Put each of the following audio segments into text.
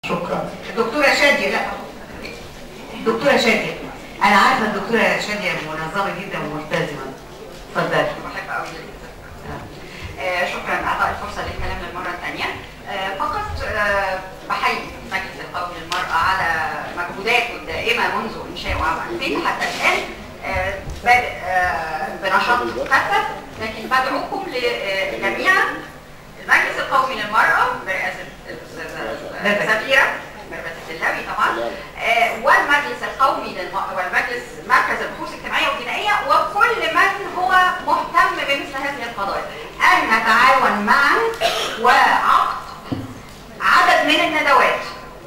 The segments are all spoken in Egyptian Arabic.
شكرا الدكتورة شادية لا الدكتورة شادية أنا عارفة الدكتورة شادية منظمة جدا وملتزمة اتفضلي بحب قوي آه، شكرا اعطاء الفرصه للكلام للمره الثانيه فقط آه، بحيي مجلس القومي للمراه على مجهوداته الدائمه منذ انشائه عام 2000 حتى الان آه، بادئ آه، بنشاط مكثف لكن بدعوكم ل- جميعا المجلس القومي للمراه برئاسه الاستاذه سفيره ميرفت السلاوي طبعا آه، والمجلس القومي للم... والمجلس مركز البحوث الاجتماعيه والجنائيه وكل من هو مهتم بمثل هذه القضايا ان نتعاون معا وعقد عدد من الندوات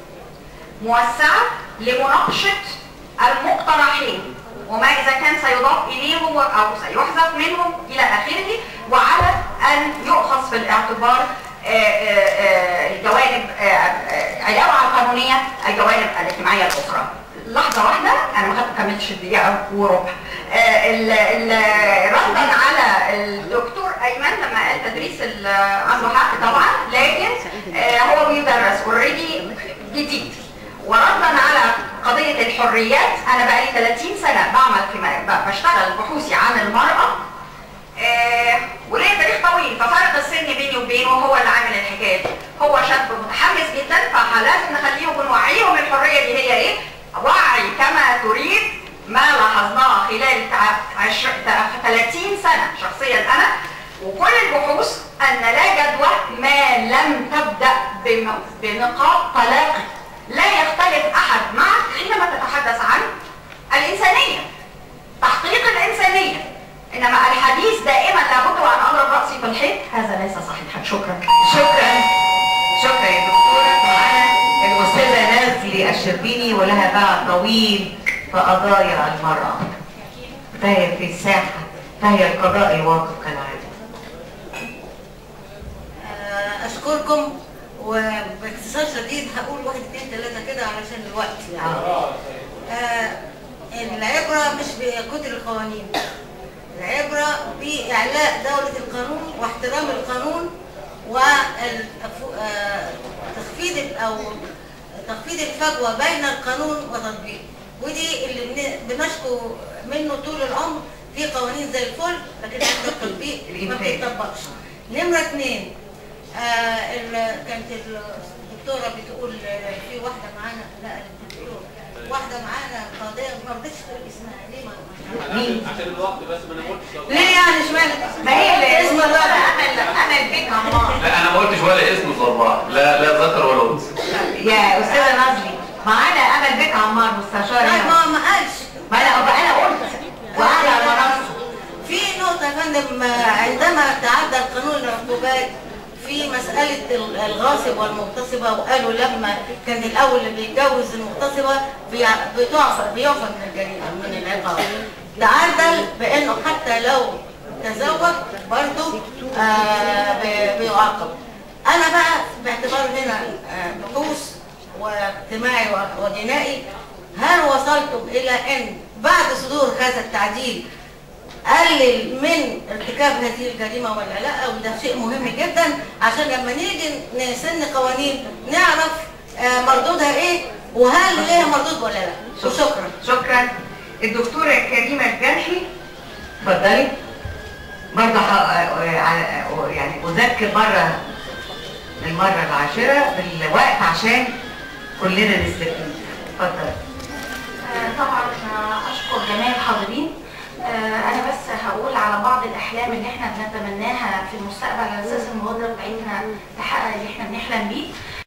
موسعه لمناقشه المقترحين وما اذا كان سيضاف اليهم او سيحذف منهم الى اخره وعلى ان يؤخذ في الاعتبار آه، آه، آه، الجوانب آه، آه، علاوه على القانونيه الجوانب الاجتماعيه الاخرى. لحظه واحده انا ما كملتش الدقيقه وربع. آه، ال- ال- ردا على الدكتور ايمن لما قال تدريس ال- عنده حق طبعا لكن آه، هو بيدرس اوريدي جديد وردا على قضيه الحريات انا بقالي 30 سنه بعمل في م- ب- بشتغل بحوثي عن المراه آه، وليه تاريخ طويل ففرق السن بيني وبينه هو اللي عامل الحكايه دي هو شاب متحمس جدا فلازم نخليهم ونوعيهم الحريه دي هي ايه؟ وعي كما تريد ما لاحظناه خلال تع- عشر- تع- 30 سنه شخصيا انا وكل البحوث ان لا جدوى ما لم تبدا بم- بنقاط تلاقي لا يختلف احد معك حينما تتحدث عن الانسانيه تحقيق الانسانيه انما الحديث دائما لابد وان اضرب راسي في الحيط هذا ليس صحيحا شكرا شكرا شكرا يا دكتورة معانا الأستاذة نازلي الشربيني ولها باع طويل في قضايا المرأة فهي في الساحة فهي القضاء الواقف كالعادة آه، اشكركم وباختصار شديد هقول واحد اتنين تلاته كده علشان الوقت يعني آه، العبره مش بكتر القوانين العبره باعلاء دوله القانون واحترام القانون وتخفيض او تخفيض الفجوه بين القانون وتطبيقه ودي اللي بن- بنشكو منه طول العمر في قوانين زي الفل لكن احنا التطبيق ما الإنفاذ. بيطبقش نمره اثنين آه ال- كانت الدكتوره بتقول آه، في واحده معانا لا الدكتوره واحده معانا قاضيه ما رضتش تقول اسمها ليه ما مين؟ عشان الوقت بس ما انا قلتش ليه يعني اشمعنى ما هي اللي اسم اسمها الراجل انا اللي- انا البيت عمار لا انا ما قلتش ولا اسم صباح لا لا ذكر ولا انثى يا استاذه نازلي معانا امل بيت عمار مستشار طيب هنا. ما ما قالش ما انا انا قلت وقاعده على المنصه في نقطة يا فندم آه، عندما تعدى القانون العقوبات في مسألة ال- الغاصب والمغتصبة وقالوا لما كان الأول اللي بيتجوز المغتصبة بيع- بتعفى بيعفى من الجريمة من العقاب تعدل بأنه حتى لو تزوج برضه آه، بي- بيعاقب أنا بقى باعتبار هنا آه، بحوث واجتماعي و- وجنائي هل وصلتم إلى أن بعد صدور هذا التعديل قلل من ارتكاب هذه الجريمه ولا لا وده شيء مهم جدا عشان لما نيجي نسن قوانين نعرف آه، مردودها ايه وهل ليها مردود ولا لا وشكرا شكرا الدكتورة كريمة الجرحي اتفضلي برضه ح- على- يعني أذكر مرة للمرة العاشرة بالوقت عشان كلنا نستفيد اتفضلي آه، طبعا أنا اشكر جميع الحاضرين آه، انا بس هقول على بعض الاحلام اللي احنا بنتمناها في المستقبل على اساس المبادره بتاعتنا تحقق اللي احنا بنحلم بيه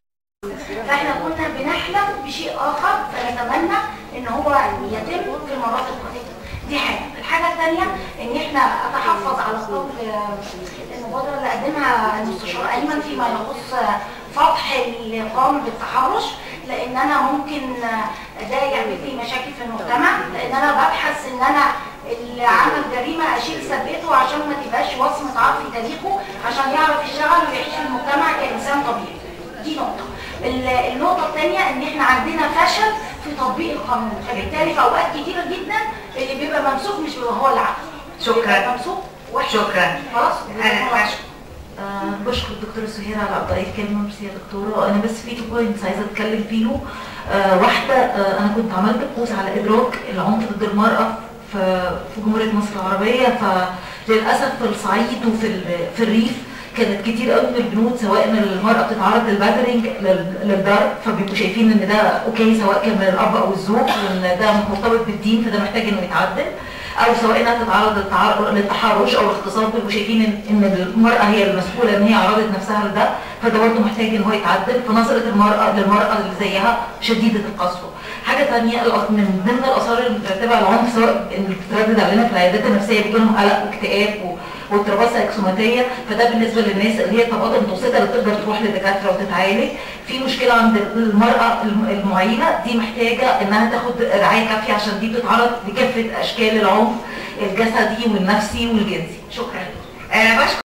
فاحنا كنا بنحلم بشيء اخر فنتمنى ان هو يتم في المرات القادمه دي حاجه الحاجه الثانيه ان احنا اتحفظ على قول آه، المبادره اللي قدمها المستشار ايمن فيما يخص آه، فتح اللي قام بالتحرش لان انا ممكن آه، ده يعمل لي مشاكل في المجتمع لان انا ببحث ان انا اللي عمل جريمه اشيل سبته عشان ما تبقاش وصمه عار في تاريخه عشان يعرف يشتغل ويعيش في المجتمع كانسان طبيعي دي نقطه ال- النقطه الثانيه ان احنا عندنا فشل في تطبيق القانون فبالتالي في اوقات كتيره جدا اللي بيبقى ممسوك مش بيبقى هو اللي عمل شكرا. ممسوك وحش شكرا خلاص أنا بشكر آه بشكر الدكتورة سهير على قضايا الكلمة ميرسي يا دكتورة أنا بس في تو بوينتس عايزة أتكلم فيهم آه واحدة آه أنا كنت عملت بحوث على إدراك العنف ضد المرأة في في جمهورية مصر العربية فللأسف في الصعيد وفي ال- في الريف كانت كتير قوي من البنود سواء ان المرأة بتتعرض للبادرنج لل- للضرب فبيبقوا شايفين ان ده اوكي سواء كان من الاب او الزوج وان ده مرتبط بالدين فده محتاج انه يتعدل او سواء انها تتعرض للتعر- للتحرش او الاغتصاب بيبقوا شايفين ان ان المراه هي المسؤوله ان هي عرضت نفسها لده فده برضه محتاج ان هو يتعدل فنظره المراه للمراه اللي زيها شديده القسوه. حاجه ثانيه من ضمن الاثار المترتبه على العنف سواء اللي بتتردد علينا في العيادات النفسيه بيجي لهم قلق واكتئاب و- واضطرابات سايكوسوماتيه فده بالنسبه للناس اللي هي الطبقات المتوسطه اللي تقدر تروح لدكاتره وتتعالج في مشكله عند المراه الم- المعيله دي محتاجه انها تاخد رعايه كافيه عشان دي بتتعرض لكافه اشكال العنف الجسدي والنفسي والجنسي شكرا آه بشكر